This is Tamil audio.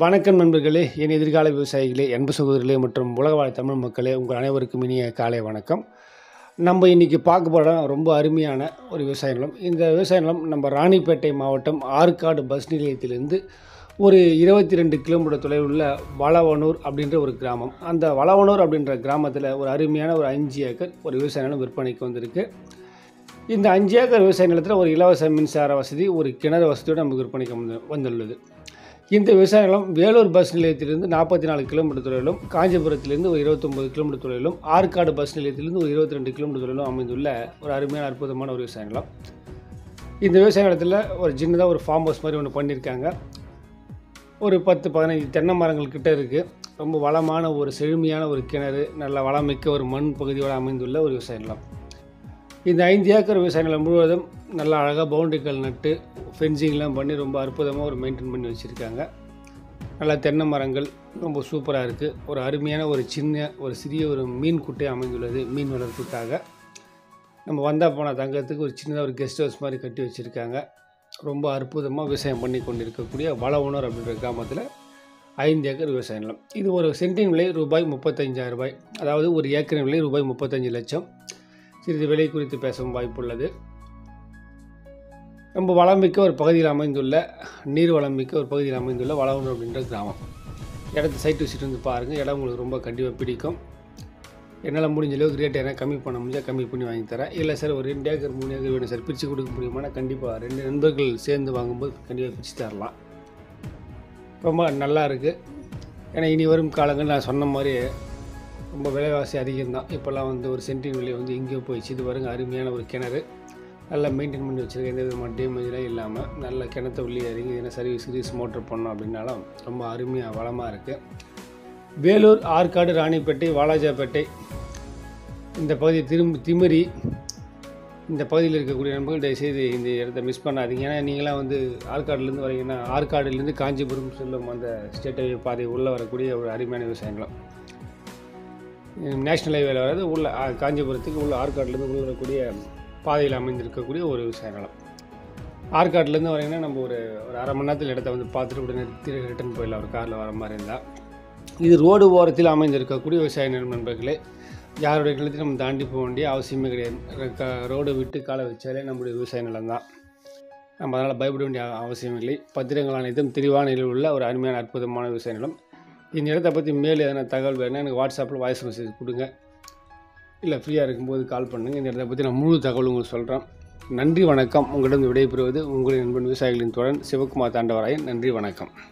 வணக்கம் நண்பர்களே என் எதிர்கால விவசாயிகளே அன்பு சகோதரர்களே மற்றும் உலகவாழ் தமிழ் மக்களே உங்கள் அனைவருக்கும் இனிய காலை வணக்கம் நம்ம இன்றைக்கி பார்க்க போகிற இடம் ரொம்ப அருமையான ஒரு விவசாய நிலம் இந்த விவசாய நிலம் நம்ம ராணிப்பேட்டை மாவட்டம் ஆற்காடு பஸ் நிலையத்திலிருந்து ஒரு இருபத்தி ரெண்டு கிலோமீட்டர் தொலைவில் உள்ள வளவனூர் அப்படின்ற ஒரு கிராமம் அந்த வளவனூர் அப்படின்ற கிராமத்தில் ஒரு அருமையான ஒரு அஞ்சு ஏக்கர் ஒரு விவசாய நிலம் விற்பனைக்கு வந்திருக்கு இந்த அஞ்சு ஏக்கர் விவசாய நிலத்தில் ஒரு இலவச மின்சார வசதி ஒரு கிணறு வசதியோடு நமக்கு விற்பனைக்கு வந்து வந்துள்ளது இந்த விவசாய நிலம் வேலூர் பஸ் நிலையத்திலிருந்து நாற்பத்தி நாலு கிலோமீட்டர் தொலைவிலும் காஞ்சிபுரத்திலிருந்து ஒரு இருபத்தொம்பது கிலோமீட்டர் தொலைவிலும் ஆற்காடு பஸ் நிலையத்திலிருந்து ஒரு இருபத்தி ரெண்டு கிலோமீட்டர் தொலைவிலும் அமைந்துள்ள ஒரு அருமையான அற்புதமான ஒரு விவசாய நிலம் இந்த விவசாய நிலத்தில் ஒரு சின்னதாக ஒரு ஃபார்ம் ஹவுஸ் மாதிரி ஒன்று பண்ணியிருக்காங்க ஒரு பத்து பதினைஞ்சு தென்னை மரங்கள் கிட்ட இருக்குது ரொம்ப வளமான ஒரு செழுமையான ஒரு கிணறு நல்ல வளமிக்க ஒரு மண் பகுதியோடு அமைந்துள்ள ஒரு விவசாய நிலம் இந்த ஐந்து ஏக்கர் விவசாய நிலம் முழுவதும் நல்லா அழகாக பவுண்டரிகள் நட்டு ஃபென்சிங்லாம் பண்ணி ரொம்ப அற்புதமாக ஒரு மெயின்டைன் பண்ணி வச்சுருக்காங்க நல்லா தென்னை மரங்கள் ரொம்ப சூப்பராக இருக்குது ஒரு அருமையான ஒரு சின்ன ஒரு சிறிய ஒரு மீன் குட்டை அமைந்துள்ளது மீன் வளர்ப்புக்காக நம்ம வந்தால் போனால் தங்கறதுக்கு ஒரு சின்னதாக ஒரு கெஸ்ட் ஹவுஸ் மாதிரி கட்டி வச்சுருக்காங்க ரொம்ப அற்புதமாக விவசாயம் பண்ணி கொண்டு இருக்கக்கூடிய வளவுணர் அப்படின்ற கிராமத்தில் ஐந்து ஏக்கர் விவசாய நிலம் இது ஒரு சென்டின் விலை ரூபாய் முப்பத்தஞ்சாயிரம் ரூபாய் அதாவது ஒரு ஏக்கரின் விலை ரூபாய் முப்பத்தஞ்சு லட்சம் சிறிது விலை குறித்து பேசவும் வாய்ப்புள்ளது ரொம்ப வளமிக்க ஒரு பகுதியில் அமைந்துள்ள நீர் வளமிக்க ஒரு பகுதியில் அமைந்துள்ள வளவனூர் அப்படின்ற கிராமம் இடத்த சைட் விசிட் வந்து பாருங்கள் இடம் உங்களுக்கு ரொம்ப கண்டிப்பாக பிடிக்கும் என்னால் முடிஞ்ச அளவுக்கு ரேட் என்ன கம்மி பண்ண முடிஞ்சால் கம்மி பண்ணி வாங்கி தரேன் இல்லை சார் ஒரு ரெண்டு ஏக்கர் மூணு ஏக்கர் வேணும் சார் பிரித்து கொடுக்க முடியுமானா கண்டிப்பாக ரெண்டு நண்பர்கள் சேர்ந்து வாங்கும்போது கண்டிப்பாக பிரித்து தரலாம் ரொம்ப நல்லா இருக்குது ஏன்னா இனி வரும் காலங்கள் நான் சொன்ன மாதிரி ரொம்ப விலைவாசி அதிகம்தான் இப்போல்லாம் வந்து ஒரு சென்டின் விலை வந்து எங்கேயோ போயிடுச்சு இது வருங்க அருமையான ஒரு கிணறு நல்லா மெயின்டைன் பண்ணி வச்சுருக்கேன் எந்த விதமான டேமேஜெலாம் இல்லாமல் நல்ல கிணத்த உள்ளே இறங்கி என்ன சர்வீஸ் சர்வீஸ் மோட்டர் பண்ணோம் அப்படின்னாலும் ரொம்ப அருமையாக வளமாக இருக்குது வேலூர் ஆற்காடு ராணிப்பேட்டை வாலாஜாப்பேட்டை இந்த பகுதி திரும்ப திமிரி இந்த பகுதியில் இருக்கக்கூடிய நண்பர்கள் தயவுசெய்து இந்த இடத்த மிஸ் பண்ணாதீங்க ஏன்னா நீங்களாம் வந்து ஆற்காடுலேருந்து வரீங்கன்னா ஆற்காடுலேருந்து காஞ்சிபுரம் செல்லும் அந்த ஸ்டேட் ஹைவே பாதை உள்ளே வரக்கூடிய ஒரு அருமையான விவசாயங்களும் நேஷ்னல் ஹைவேல வராது உள்ள ஆ, காஞ்சிபுரத்துக்கு உள்ள ஆற்காடுலேருந்து உள்ள வரக்கூடிய பாதையில் அமைந்திருக்கக்கூடிய ஒரு விவசாய நிலம் ஆற்காடுலேருந்து வரீங்கன்னா நம்ம ஒரு ஒரு அரை மணி நேரத்தில் இடத்த வந்து பார்த்துட்டு உடனே நிறுத்தி ரிட்டர்ன் போயிடலாம் ஒரு காரில் வர மாதிரி இருந்தால் இது ரோடு ஓரத்தில் அமைந்திருக்கக்கூடிய விவசாய நிலம் நண்பர்களே யாருடைய நிலத்தையும் நம்ம தாண்டி போக வேண்டிய அவசியமே கிடையாது க ரோடு விட்டு காலை வச்சாலே நம்முடைய விவசாய நிலம் தான் நம்ம அதனால் பயப்பட வேண்டிய அவசியம் இல்லை பத்திரங்கள் அனைத்தும் தெளிவான நிலையில் உள்ள ஒரு அருமையான அற்புதமான விவசாய நிலம் இந்த இடத்த பற்றி மேலே எதனா தகவல் வேணும்னா எனக்கு வாட்ஸ்அப்பில் வாய்ஸ் மெசேஜ் கொடுங்க இல்லை ஃப்ரீயாக இருக்கும்போது கால் பண்ணுங்கள் இந்த இடத்த பற்றி நான் முழு தகவல் உங்களுக்கு சொல்கிறேன் நன்றி வணக்கம் உங்களிடம் விடைபெறுவது உங்களின் நண்பன் விவசாயிகளின் தொடர் சிவகுமார் தாண்டவராயன் நன்றி வணக்கம்